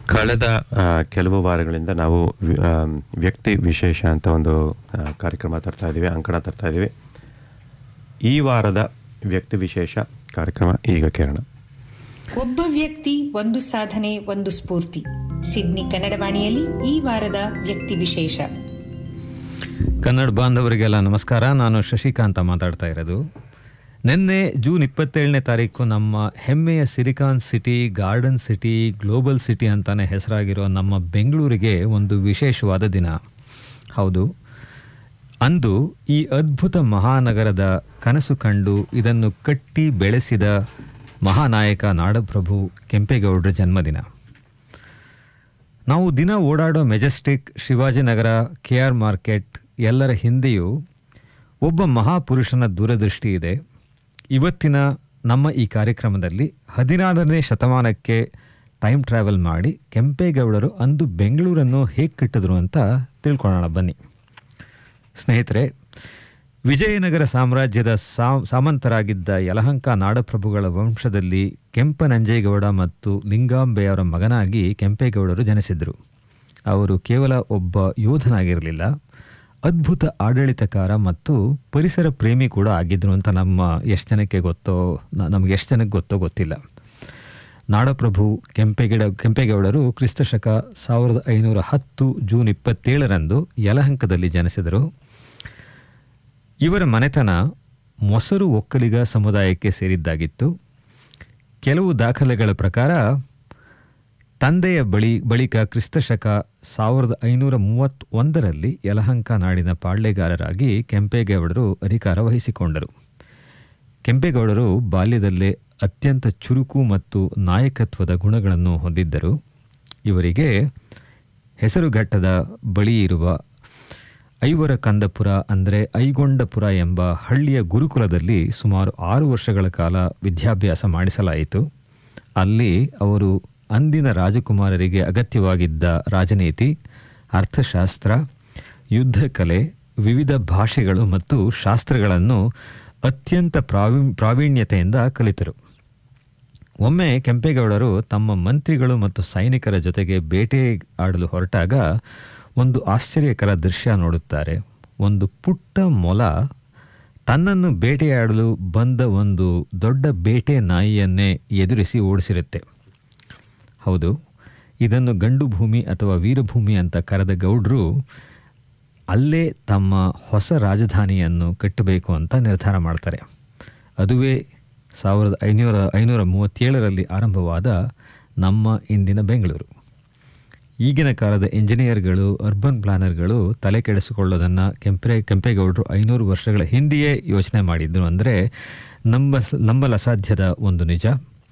ಕಳೆದ ಆ, ಕೆಲವು ವಾರಗಳಿಂದ ನಾವು ವಿ- ಆ, ವ್ಯಕ್ತಿ ವಿಶೇಷ ಅಂತ ಒಂದು ಆ, ಕಾರ್ಯಕ್ರಮ ತರ್ತಾ ಇದ್ದೀವಿ ಅಂಕಣ ತರ್ತಾ ಇದ್ದೀವಿ ಈ ವಾರದ ವ್ಯಕ್ತಿ ವಿಶೇಷ ಕಾರ್ಯಕ್ರಮ ಈಗ ಕೇಳೋಣ ಒಬ್ಬ ವ್ಯಕ್ತಿ ಒಂದು ಸಾಧನೆ ಒಂದು ಸ್ಫೂರ್ತಿ ಸಿಡ್ನಿ ಕನ್ನಡವಾಣಿಯಲ್ಲಿ ಈ ವಾರದ ವ್ಯಕ್ತಿ ವಿಶೇಷ ಕನ್ನಡ ಬಾಂಧವರಿಗೆಲ್ಲ ನಮಸ್ಕಾರ ನಾನು ಶಶಿಕಾಂತ ಮಾತಾಡ್ತಾ ಇರೋದು ನಿನ್ನೆ ಜೂನ್ ಇಪ್ಪತ್ತೇಳನೇ ತಾರೀಕು ನಮ್ಮ ಹೆಮ್ಮೆಯ silicon city garden city global city ಅಂತಾನೆ ಹೆಸರಾಗಿರೋ ನಮ್ಮ ಬೆಂಗಳೂರಿಗೆ ಒಂದು ವಿಶೇಷವಾದ ದಿನ ಹೌದು ಅಂದು ಈ ಅದ್ಭುತ ಮಹಾನಗರದ ಕನಸು ಕಂಡು ಇದನ್ನು ಕಟ್ಟಿ ಬೆಳೆಸಿದ ಮಹಾನಾಯಕ ನಾಡಪ್ರಭು ಕೆಂಪೇಗೌಡರ ಜನ್ಮದಿನ ನಾವು ದಿನ ಓಡಾಡೋ Majestic Shivajinagar K R market ಎಲ್ಲರ ಹಿಂದೆಯೂ ಒಬ್ಬ ಮಹಾಪುರುಷನ ದೂರದೃಷ್ಟಿ ಇದೆ ಇವತ್ತಿನ ನಮ್ಮ ಈ ಕಾರ್ಯಕ್ರಮದಲ್ಲಿ ಹದಿನಾರನೇ ಶತಮಾನಕ್ಕೆ ಟೈಮ್ ಟ್ರಾವೆಲ್ ಮಾಡಿ ಕೆಂಪೇಗೌಡರು ಅಂದು ಬೆಂಗಳೂರನ್ನು ಹೇಗೆ ಕಟ್ಟಿದ್ರು ಅಂತ ತಿಳ್ಕೊಳ್ಳೋಣ ಬನ್ನಿ ಸ್ನೇಹಿತರೆ ವಿಜಯನಗರ ಸಾಮ್ರಾಜ್ಯದ ಸಾ- ಸಾಮಂತರಾಗಿದ್ದ ಯಲಹಂಕ ನಾಡಪ್ರಭುಗಳ ವಂಶದಲ್ಲಿ ಕೆಂಪನಂಜೇಗೌಡ ಮತ್ತು ಲಿಂಗಾಂಬೆಯವರ ಮಗನಾಗಿ ಕೆಂಪೇಗೌಡರು ಜನಿಸಿದರು ಅವರು ಕೇವಲ ಒಬ್ಬ ಯೋಧನಾಗಿರಲಿಲ್ಲ ಅದ್ಭುತ ಆಡಳಿತಕಾರ ಮತ್ತು ಪರಿಸರ ಪ್ರೇಮಿ ಕೂಡ ಆಗಿದ್ರು ಅಂತ ನಮ್ಮ ಎಷ್ಟು ಜನಕ್ಕೆ ಗೊತ್ತೋ ನ- ನಮ್ಗೆ ಎಷ್ಟು ಜನಕ್ಕೆ ಗೊತ್ತೋ ಗೊತ್ತಿಲ್ಲ ನಾಡಪ್ರಭು ಕೆಂಪೇಗೌಡ ಕೆಂಪೇಗೌಡರು ಕ್ರಿಸ್ತಶಕ ಸಾವಿರದ ಐನೂರ ಹತ್ತು ಜೂನ್ ಇಪ್ಪತ್ತೇಳರಂದು ಯಲಹಂಕದಲ್ಲಿ ಜನಿಸಿದರು ಇವರ ಮನೆತನ ಮೊಸರು ಒಕ್ಕಲಿಗ ಸಮುದಾಯಕ್ಕೆ ಸೇರಿದ್ದಾಗಿತ್ತು ಕೆಲವು ದಾಖಲೆಗಳ ಪ್ರಕಾರ ತಂದೆಯ ಬಳಿ ಬಳಿಕ ಕ್ರಿಸ್ತಶಕ ಸಾವಿರದ ಐನೂರ ಮೂವತ್ತೊಂದರಲ್ಲಿ ಯಲಹಂಕ ನಾಡಿನ ಪಾಳ್ಯಗಾರರಾಗಿ ಕೆಂಪೇಗೌಡರು ಅಧಿಕಾರ ವಹಿಸಿಕೊಂಡರು ಕೆಂಪೇಗೌಡರು ಬಾಲ್ಯದಲ್ಲೇ ಅತ್ಯಂತ ಚುರುಕು ಮತ್ತು ನಾಯಕತ್ವದ ಗುಣಗಳನ್ನು ಹೊಂದಿದ್ದರು ಇವರಿಗೆ ಹೆಸರುಘಟ್ಟದ ಬಳಿ ಇರುವ ಐವರ ಕಂದಪುರ ಅಂದರೆ ಐಗೊಂಡಪುರ ಎಂಬ ಹಳ್ಳಿಯ ಗುರುಕುಲದಲ್ಲಿ ಸುಮಾರು ಆರು ವರ್ಷಗಳ ಕಾಲ ವಿದ್ಯಾಭ್ಯಾಸ ಮಾಡಿಸಲಾಯಿತು ಅಲ್ಲಿ ಅವರು ಅಂದಿನ ರಾಜಕುಮಾರರಿಗೆ ಅಗತ್ಯವಾಗಿದ್ದ ರಾಜನೀತಿ ಅರ್ಥಶಾಸ್ತ್ರ ಯುದ್ಧ ಕಲೆ ವಿವಿಧ ಭಾಷೆಗಳು ಮತ್ತು ಶಾಸ್ತ್ರಗಳನ್ನು ಅತ್ಯಂತ ಪ್ರಾವಿ ಪ್ರಾವೀಣ್ಯತೆಯಿಂದ ಕಲಿತರು ಒಮ್ಮೆ ಕೆಂಪೇಗೌಡರು ತಮ್ಮ ಮಂತ್ರಿಗಳು ಮತ್ತು ಸೈನಿಕರ ಜೊತೆಗೆ ಬೇಟೆ ಆಡಲು ಹೊರಟಾಗ ಒಂದು ಆಶ್ಚರ್ಯಕರ ದೃಶ್ಯ ನೋಡುತ್ತಾರೆ ಒಂದು ಪುಟ್ಟ ಮೊಲ ತನ್ನನ್ನು ಬೇಟೆಯಾಡಲು ಬಂದ ಒಂದು ದೊಡ್ಡ ಬೇಟೆ ನಾಯಿಯನ್ನೇ ಎದುರಿಸಿ ಓಡಿಸಿರುತ್ತೆ ಹೌದು ಇದನ್ನು ಗಂಡು ಭೂಮಿ ಅಥವಾ ವೀರಭೂಮಿ ಅಂತ ಕರೆದ ಗೌಡ್ರು ಅಲ್ಲೇ ತಮ್ಮ ಹೊಸ ರಾಜಧಾನಿಯನ್ನು ಕಟ್ಟಬೇಕು ಅಂತ ನಿರ್ಧಾರ ಮಾಡ್ತಾರೆ ಅದುವೇ ಸಾವಿರದ ಐನೂರ ಐನೂರ ಮೂವತ್ತೇಳರಲ್ಲಿ ಆರಂಭವಾದ ನಮ್ಮ ಇಂದಿನ ಬೆಂಗಳೂರು ಈಗಿನ ಕಾಲದ ಇಂಜಿನಿಯರ್ಗಳು ಅರ್ಬನ್ ಪ್ಲಾನರ್ಗಳು ತಲೆ ಕೆಡಿಸಿಕೊಳ್ಳೋದನ್ನು ಕೆಂಪೆ ಕೆಂಪೇಗೌಡರು ಐನೂರು ವರ್ಷಗಳ ಹಿಂದೆಯೇ ಯೋಚನೆ ಮಾಡಿದ್ರು ಅಂದರೆ ನಂಬ ನಂಬಲ ಅಸಾಧ್ಯದ ಒಂದು ನಿಜ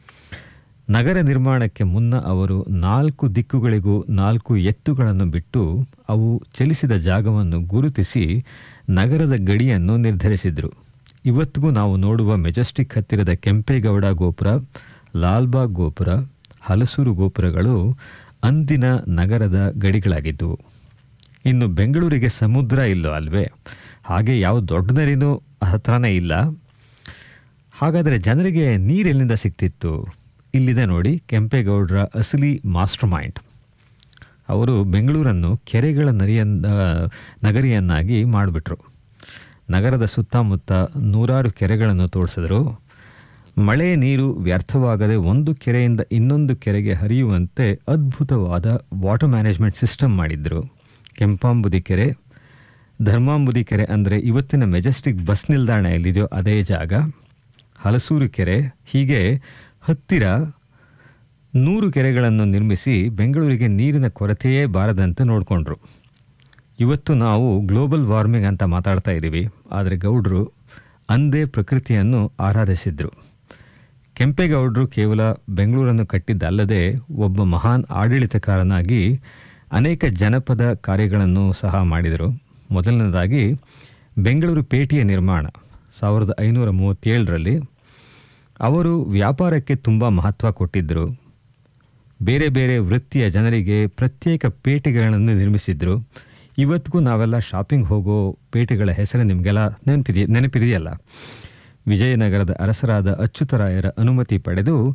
ನಗರ ನಿರ್ಮಾಣಕ್ಕೆ ಮುನ್ನ ಅವರು ನಾಲ್ಕು ದಿಕ್ಕುಗಳಿಗೂ ನಾಲ್ಕು ಎತ್ತುಗಳನ್ನು ಬಿಟ್ಟು ಅವು ಚಲಿಸಿದ ಜಾಗವನ್ನು ಗುರುತಿಸಿ ನಗರದ ಗಡಿಯನ್ನು ನಿರ್ಧರಿಸಿದರು ಇವತ್ತಿಗೂ ನಾವು ನೋಡುವ ಮೆಜೆಸ್ಟಿಕ್ ಹತ್ತಿರದ ಕೆಂಪೇಗೌಡ ಗೋಪುರ ಲಾಲ್ಬಾಗ್ ಗೋಪುರ ಹಲಸೂರು ಗೋಪುರಗಳು ಅಂದಿನ ನಗರದ ಗಡಿಗಳಾಗಿದ್ದವು ಇನ್ನು ಬೆಂಗಳೂರಿಗೆ ಸಮುದ್ರ ಇಲ್ಲೋ ಅಲ್ವೇ ಹಾಗೆ ಯಾವ ದೊಡ್ಡ ನದಿನೂ ಹತ್ರನೇ ಇಲ್ಲ ಹಾಗಾದರೆ ಜನರಿಗೆ ನೀರೆಲ್ಲಿಂದ ಸಿಗ್ತಿತ್ತು ಇಲ್ಲಿದೆ ನೋಡಿ ಕೆಂಪೇಗೌಡರ ಅಸಲಿ ಮಾಸ್ಟರ್ ಮೈಂಡ್ ಅವರು ಬೆಂಗಳೂರನ್ನು ಕೆರೆಗಳ ನರಿಯನ್ನ ನಗರಿಯನ್ನಾಗಿ ಮಾಡಿಬಿಟ್ರು ನಗರದ ಸುತ್ತಮುತ್ತ ನೂರಾರು ಕೆರೆಗಳನ್ನು ತೋಡಿಸಿದ್ರು ಮಳೆ ನೀರು ವ್ಯರ್ಥವಾಗದೆ ಒಂದು ಕೆರೆಯಿಂದ ಇನ್ನೊಂದು ಕೆರೆಗೆ ಹರಿಯುವಂತೆ ಅದ್ಭುತವಾದ ವಾಟರ್ ಮ್ಯಾನೇಜ್ಮೆಂಟ್ ಸಿಸ್ಟಮ್ ಮಾಡಿದ್ರು ಕೆಂಪಾಂಬುದಿ ಕೆರೆ ಧರ್ಮಾಂಬುದಿ ಕೆರೆ ಅಂದರೆ ಇವತ್ತಿನ ಮೆಜೆಸ್ಟಿಕ್ ಬಸ್ ನಿಲ್ದಾಣ ಎಲ್ಲಿದೆಯೋ ಅದೇ ಜಾಗ ಹಲಸೂರು ಕೆರೆ ಹೀಗೆ ಹತ್ತಿರ ನೂರು ಕೆರೆಗಳನ್ನು ನಿರ್ಮಿಸಿ ಬೆಂಗಳೂರಿಗೆ ನೀರಿನ ಕೊರತೆಯೇ ಬಾರದಂತೆ ನೋಡಿಕೊಂಡ್ರು ಇವತ್ತು ನಾವು ಗ್ಲೋಬಲ್ ವಾರ್ಮಿಂಗ್ ಅಂತ ಮಾತಾಡ್ತಾ ಇದ್ದೀವಿ ಆದರೆ ಗೌಡ್ರು ಅಂದೇ ಪ್ರಕೃತಿಯನ್ನು ಆರಾಧಿಸಿದ್ರು ಕೆಂಪೇಗೌಡರು ಕೇವಲ ಬೆಂಗಳೂರನ್ನು ಕಟ್ಟಿದ್ದಲ್ಲದೆ ಒಬ್ಬ ಮಹಾನ್ ಆಡಳಿತಕಾರನಾಗಿ ಅನೇಕ ಜನಪದ ಕಾರ್ಯಗಳನ್ನು ಸಹ ಮಾಡಿದರು ಮೊದಲನೇದಾಗಿ ಬೆಂಗಳೂರು ಪೇಟೆಯ ನಿರ್ಮಾಣ ಸಾವಿರದ ಐನೂರ ಮೂವತ್ತೇಳರಲ್ಲಿ ಅವರು ವ್ಯಾಪಾರಕ್ಕೆ ತುಂಬ ಮಹತ್ವ ಕೊಟ್ಟಿದ್ದರು ಬೇರೆ ಬೇರೆ ವೃತ್ತಿಯ ಜನರಿಗೆ ಪ್ರತ್ಯೇಕ ಪೇಟೆಗಳನ್ನು ನಿರ್ಮಿಸಿದ್ರು ಇವತ್ತಿಗೂ ನಾವೆಲ್ಲ ಶಾಪಿಂಗ್ ಹೋಗೋ ಪೇಟೆಗಳ ಹೆಸರು ನಿಮಗೆಲ್ಲ ನೆನಪಿದೆಯ ನೆನಪಿದೆಯಲ್ಲ ವಿಜಯನಗರದ ಅರಸರಾದ ಅಚ್ಯುತರಾಯರ ಅನುಮತಿ ಪಡೆದು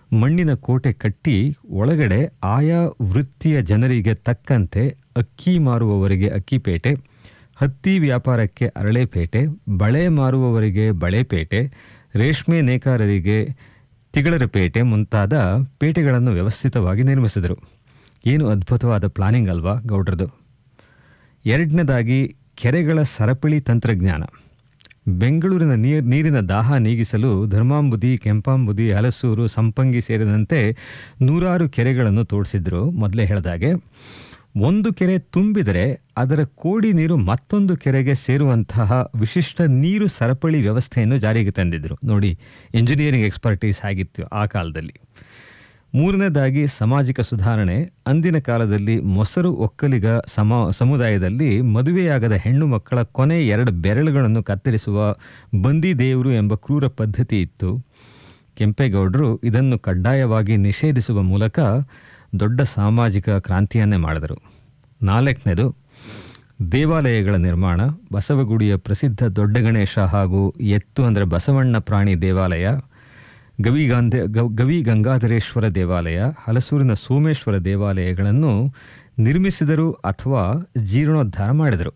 ಮಣ್ಣಿನ ಕೋಟೆ ಕಟ್ಟಿ ಒಳಗಡೆ ಆಯಾ ವೃತ್ತಿಯ ಜನರಿಗೆ ತಕ್ಕಂತೆ ಅಕ್ಕಿ ಮಾರುವವರಿಗೆ ಅಕ್ಕಿಪೇಟೆ ಹತ್ತಿ ವ್ಯಾಪಾರಕ್ಕೆ ಅರಳೆಪೇಟೆ ಬಳೆ ಮಾರುವವರಿಗೆ ಬಳೆಪೇಟೆ ರೇಷ್ಮೆ ನೇಕಾರರಿಗೆ ತಿಗಳರಪೇಟೆ ಮುಂತಾದ ಪೇಟೆಗಳನ್ನು ವ್ಯವಸ್ಥಿತವಾಗಿ ನಿರ್ಮಿಸಿದರು ಏನು ಅದ್ಭುತವಾದ ಪ್ಲಾನಿಂಗ್ ಅಲ್ವಾ ಗೌಡ್ರದು ಎರಡನೇದಾಗಿ ಕೆರೆಗಳ ಸರಪಳಿ ತಂತ್ರಜ್ಞಾನ ಬೆಂಗಳೂರಿನ ನೀರ್ ನೀರಿನ ದಾಹ ನೀಗಿಸಲು ಧರ್ಮಾಂಬುದಿ ಕೆಂಪಾಂಬುದಿ ಹಲಸೂರು ಸಂಪಂಗಿ ಸೇರಿದಂತೆ ನೂರಾರು ಕೆರೆಗಳನ್ನು ತೋಡಿಸಿದ್ರು ಮೊದಲೇ ಹೇಳಿದಾಗೆ ಒಂದು ಕೆರೆ ತುಂಬಿದರೆ ಅದರ ಕೋಡಿ ನೀರು ಮತ್ತೊಂದು ಕೆರೆಗೆ ಸೇರುವಂತಹ ವಿಶಿಷ್ಟ ನೀರು ಸರಪಳಿ ವ್ಯವಸ್ಥೆಯನ್ನು ಜಾರಿಗೆ ತಂದಿದ್ರು ನೋಡಿ ಇಂಜಿನಿಯರಿಂಗ್ ಎಕ್ಸ್ಪರ್ಟೀಸ್ ಆಗಿತ್ತು ಆ ಕಾಲದಲ್ಲಿ ಮೂರನೇದಾಗಿ ಸಾಮಾಜಿಕ ಸುಧಾರಣೆ ಅಂದಿನ ಕಾಲದಲ್ಲಿ ಮೊಸರು ಒಕ್ಕಲಿಗ ಸಮ ಸಮುದಾಯದಲ್ಲಿ ಮದುವೆಯಾಗದ ಹೆಣ್ಣು ಮಕ್ಕಳ ಕೊನೆ ಎರಡು ಬೆರಳುಗಳನ್ನು ಕತ್ತರಿಸುವ ಬಂದಿ ದೇವರು ಎಂಬ ಕ್ರೂರ ಪದ್ಧತಿ ಇತ್ತು ಕೆಂಪೇಗೌಡರು ಇದನ್ನು ಕಡ್ಡಾಯವಾಗಿ ನಿಷೇಧಿಸುವ ಮೂಲಕ ದೊಡ್ಡ ಸಾಮಾಜಿಕ ಕ್ರಾಂತಿಯನ್ನೇ ಮಾಡಿದರು ನಾಲ್ಕನೇದು ದೇವಾಲಯಗಳ ನಿರ್ಮಾಣ ಬಸವಗುಡಿಯ ಪ್ರಸಿದ್ಧ ದೊಡ್ಡ ಗಣೇಶ ಹಾಗೂ ಎತ್ತು ಅಂದರೆ ಬಸವಣ್ಣ ಪ್ರಾಣಿ ದೇವಾಲಯ ಗವಿಗಾಂಧ ಗ- ಗವಿ ಗಂಗಾಧರೇಶ್ವರ ದೇವಾಲಯ ಹಲಸೂರಿನ ಸೋಮೇಶ್ವರ ದೇವಾಲಯಗಳನ್ನು ನಿರ್ಮಿಸಿದರು ಅಥವಾ ಜೀರ್ಣೋದ್ಧಾರ ಮಾಡಿದರು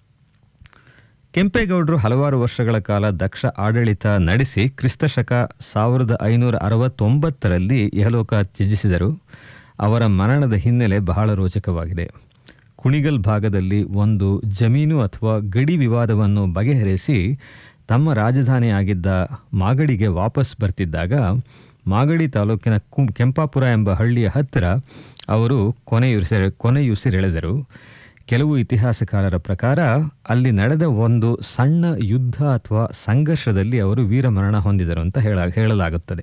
ಕೆಂಪೇಗೌಡರು ಹಲವಾರು ವರ್ಷಗಳ ಕಾಲ ದಕ್ಷ ಆಡಳಿತ ನಡೆಸಿ ಕ್ರಿಸ್ತಶಕ ಸಾವಿರದ ಐನೂರ ಅರವತ್ತೊಂಬತ್ತರಲ್ಲಿ ಯಹಲೋಕ ತ್ಯಜಿಸಿದರು ಅವರ ಮರಣದ ಹಿನ್ನೆಲೆ ಬಹಳ ರೋಚಕವಾಗಿದೆ ಕುಣಿಗಲ್ ಭಾಗದಲ್ಲಿ ಒಂದು ಜಮೀನು ಅಥವಾ ಗಡಿ ವಿವಾದವನ್ನು ಬಗೆಹರಿಸಿ ತಮ್ಮ ರಾಜಧಾನಿಯಾಗಿದ್ದ ಮಾಗಡಿಗೆ ವಾಪಸ್ ಬರ್ತಿದ್ದಾಗ ಮಾಗಡಿ ತಾಲೂಕಿನ ಕು ಕೆಂಪಾಪುರ ಎಂಬ ಹಳ್ಳಿಯ ಹತ್ತಿರ ಅವರು ಕೊನೆಯುಸಿರೆ ಕೊನೆಯುಸಿರೆಳೆದರು ಕೆಲವು ಇತಿಹಾಸಕಾರರ ಪ್ರಕಾರ ಅಲ್ಲಿ ನಡೆದ ಒಂದು ಸಣ್ಣ ಯುದ್ಧ ಅಥವಾ ಸಂಘರ್ಷದಲ್ಲಿ ಅವರು ವೀರಮರಣ ಹೊಂದಿದರು ಅಂತ ಹೇಳ ಹೇಳಲಾಗುತ್ತದೆ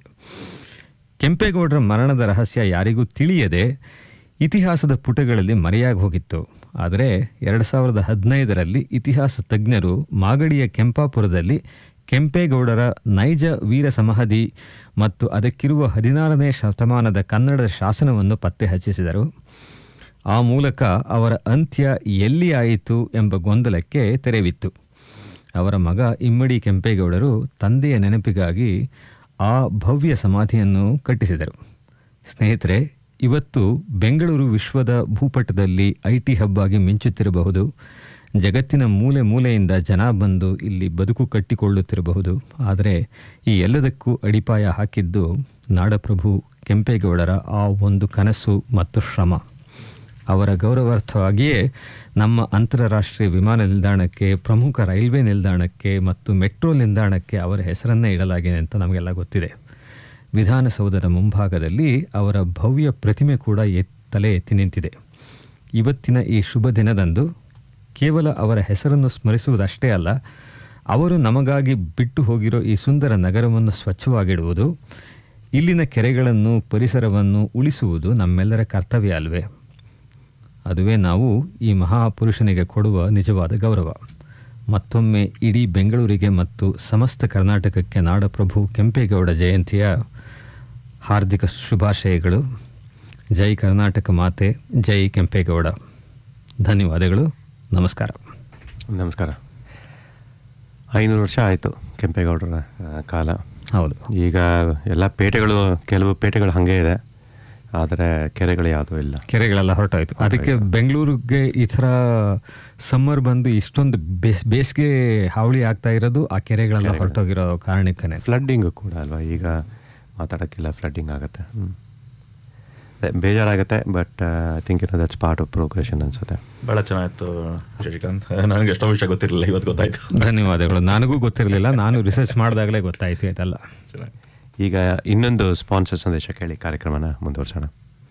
ಕೆಂಪೇಗೌಡರ ಮರಣದ ರಹಸ್ಯ ಯಾರಿಗೂ ತಿಳಿಯದೆ ಇತಿಹಾಸದ ಪುಟಗಳಲ್ಲಿ ಮರೆಯಾಗಿ ಹೋಗಿತ್ತು ಆದರೆ ಎರಡು ಸಾವಿರದ ಹದಿನೈದರಲ್ಲಿ ಇತಿಹಾಸ ತಜ್ಞರು ಮಾಗಡಿಯ ಕೆಂಪಾಪುರದಲ್ಲಿ ಕೆಂಪೇಗೌಡರ ನೈಜ ವೀರ ಸಮಾಧಿ ಮತ್ತು ಅದಕ್ಕಿರುವ ಹದಿನಾರನೇ ಶತಮಾನದ ಕನ್ನಡದ ಶಾಸನವನ್ನು ಪತ್ತೆ ಹಚ್ಚಿಸಿದರು ಆ ಮೂಲಕ ಅವರ ಅಂತ್ಯ ಎಲ್ಲಿ ಆಯಿತು ಎಂಬ ಗೊಂದಲಕ್ಕೆ ತೆರೆವಿತ್ತು ಅವರ ಮಗ ಇಮ್ಮಡಿ ಕೆಂಪೇಗೌಡರು ತಂದೆಯ ನೆನಪಿಗಾಗಿ ಆ ಭವ್ಯ ಸಮಾಧಿಯನ್ನು ಕಟ್ಟಿಸಿದರು ಸ್ನೇಹಿತರೆ ಇವತ್ತು ಬೆಂಗಳೂರು ವಿಶ್ವದ ಭೂಪಟದಲ್ಲಿ ಐ ಟಿ ಹಬ್ ಆಗಿ ಮಿಂಚುತ್ತಿರಬಹುದು ಜಗತ್ತಿನ ಮೂಲೆ ಮೂಲೆಯಿಂದ ಜನ ಬಂದು ಇಲ್ಲಿ ಬದುಕು ಕಟ್ಟಿಕೊಳ್ಳುತ್ತಿರಬಹುದು ಆದರೆ ಈ ಎಲ್ಲದಕ್ಕೂ ಅಡಿಪಾಯ ಹಾಕಿದ್ದು ನಾಡಪ್ರಭು ಕೆಂಪೇಗೌಡರ ಆ ಒಂದು ಕನಸು ಮತ್ತು ಶ್ರಮ ಅವರ ಗೌರವಾರ್ಥವಾಗಿಯೇ ನಮ್ಮ ಅಂತಾರಾಷ್ಟ್ರೀಯ ವಿಮಾನ ನಿಲ್ದಾಣಕ್ಕೆ ಪ್ರಮುಖ ರೈಲ್ವೆ ನಿಲ್ದಾಣಕ್ಕೆ ಮತ್ತು ಮೆಟ್ರೋ ನಿಲ್ದಾಣಕ್ಕೆ ಅವರ ಹೆಸರನ್ನೇ ಇಡಲಾಗಿದೆ ಅಂತ ನಮಗೆಲ್ಲ ಗೊತ್ತಿದೆ ವಿಧಾನಸೌಧದ ಮುಂಭಾಗದಲ್ಲಿ ಅವರ ಭವ್ಯ ಪ್ರತಿಮೆ ಕೂಡ ಎತ್ ತಲೆ ಎತ್ತಿ ನಿಂತಿದೆ ಇವತ್ತಿನ ಈ ಶುಭ ದಿನದಂದು ಕೇವಲ ಅವರ ಹೆಸರನ್ನು ಸ್ಮರಿಸುವುದಷ್ಟೇ ಅಲ್ಲ ಅವರು ನಮಗಾಗಿ ಬಿಟ್ಟು ಹೋಗಿರೋ ಈ ಸುಂದರ ನಗರವನ್ನು ಸ್ವಚ್ಛವಾಗಿಡುವುದು ಇಲ್ಲಿನ ಕೆರೆಗಳನ್ನು ಪರಿಸರವನ್ನು ಉಳಿಸುವುದು ನಮ್ಮೆಲ್ಲರ ಕರ್ತವ್ಯ ಅಲ್ವೇ ಅದುವೇ ನಾವು ಈ ಮಹಾಪುರುಷನಿಗೆ ಕೊಡುವ ನಿಜವಾದ ಗೌರವ ಮತ್ತೊಮ್ಮೆ ಇಡೀ ಬೆಂಗಳೂರಿಗೆ ಮತ್ತು ಸಮಸ್ತ ಕರ್ನಾಟಕಕ್ಕೆ ನಾಡಪ್ರಭು ಕೆಂಪೇಗೌಡ ಜಯಂತಿಯ ಹಾರ್ದಿಕ ಶುಭಾಶಯಗಳು ಜೈ ಕರ್ನಾಟಕ ಮಾತೆ ಜೈ ಕೆಂಪೇಗೌಡ ಧನ್ಯವಾದಗಳು ನಮಸ್ಕಾರ ನಮಸ್ಕಾರ ಐನೂರು ವರ್ಷ ಆಯಿತು ಕೆಂಪೇಗೌಡರ ಆ, ಕಾಲ ಹೌದು ಈಗ ಎಲ್ಲ ಪೇಟೆಗಳು ಕೆಲವು ಪೇಟೆಗಳು ಹಾಗೆ ಇದೆ ಆದರೆ ಕೆರೆಗಳು ಯಾವುದೂ ಇಲ್ಲ ಕೆರೆಗಳೆಲ್ಲ ಹೊರಟೋಯ್ತು ಅದಕ್ಕೆ ಬೆಂಗಳೂರಿಗೆ ಈ ಥರ ಸಮ್ಮರ್ ಬಂದು ಇಷ್ಟೊಂದು ಬೇಸ್ ಬೇಸಿಗೆ ಹಾವಳಿ ಆಗ್ತಾ ಇರೋದು ಆ ಕೆರೆಗಳೆಲ್ಲ ಹೊರಟೋಗಿರೋ ಕಾರಣಕ್ಕನೇ ಫ್ಲಡ್ಡಿಂಗು ಕೂಡ ಅಲ್ವಾ ಈಗ ಮಾತಾಡೋಕ್ಕಿಲ್ಲ ಫ್ಲಡ್ಡಿಂಗ್ ಆಗುತ್ತೆ ಹ್ಮ್. ಅದೇ ಬೇಜಾರಾಗುತ್ತೆ ಬಟ್ ಐ ಥಿಂಕ್ ಇರೋ ದಟ್ಸ್ ಪಾರ್ಟ್ ಆಫ್ ಪ್ರೋಗ್ರೆಷನ್ ಅನ್ಸುತ್ತೆ ಭಾಳ ಚೆನ್ನಾಗಿತ್ತು ಶಶಿಕಾಂತ್ ನನಗೆ ಎಷ್ಟೋ ವಿಷಯ ಗೊತ್ತಿರಲಿಲ್ಲ ಇವತ್ತು ಗೊತ್ತಾಯ್ತು ಧನ್ಯವಾದಗಳು ನನಗೂ ಗೊತ್ತಿರಲಿಲ್ಲ ನಾನು ರಿಸರ್ಚ್ ಮಾಡಿದಾಗಲೇ ಗೊತ್ತಾಯ್ತು ಇದೆಲ್ಲ ಚೆನ್ನಾಗಿ ಈಗ ಇನ್ನೊಂದು ಸ್ಪಾನ್ಸರ್ ಸಂದೇಶ ಕೇಳಿ ಕಾರ್ಯಕ್ರಮನ ಮುಂದುವರ್ಸೋಣ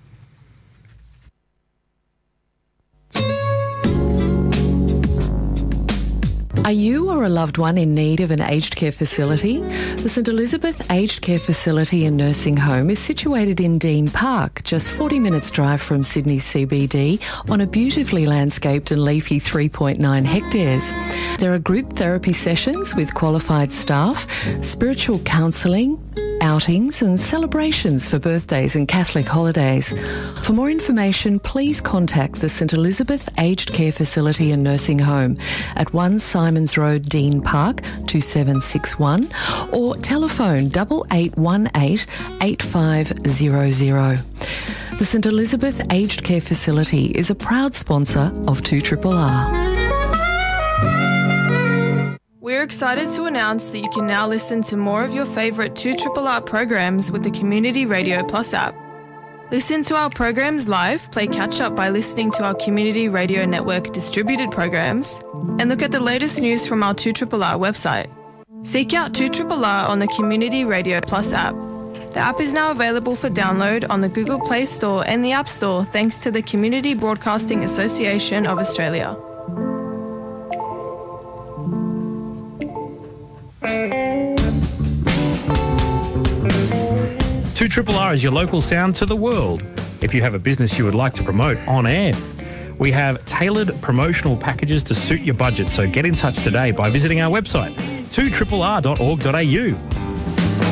Are you or a loved one in need of an aged care facility? The St Elizabeth Aged Care Facility and Nursing Home is situated in Dean Park, just 40 minutes drive from Sydney CBD on a beautifully landscaped and leafy 3.9 hectares. There are group therapy sessions with qualified staff, spiritual counselling, outings and celebrations for birthdays and Catholic holidays. For more information, please contact the St Elizabeth Aged Care Facility and Nursing Home at 1 Simons Road, Dean Park, 2761, or telephone 8818 8500. The St Elizabeth Aged Care Facility is a proud sponsor of 2RRR. We're excited to announce that you can now listen to more of your favourite 2RRR programs with the Community Radio Plus app. Listen to our programs live, play catch up by listening to our Community Radio Network distributed programs, and look at the latest news from our 2RRR website. Seek out 2RRR on the Community Radio Plus app. The app is now available for download on the Google Play Store and the App Store thanks to the Community Broadcasting Association of Australia. Two Triple R is your local sound to the world. If you have a business you would like to promote on air, we have tailored promotional packages to suit your budget. So get in touch today by visiting our website, 2rrr.org.au.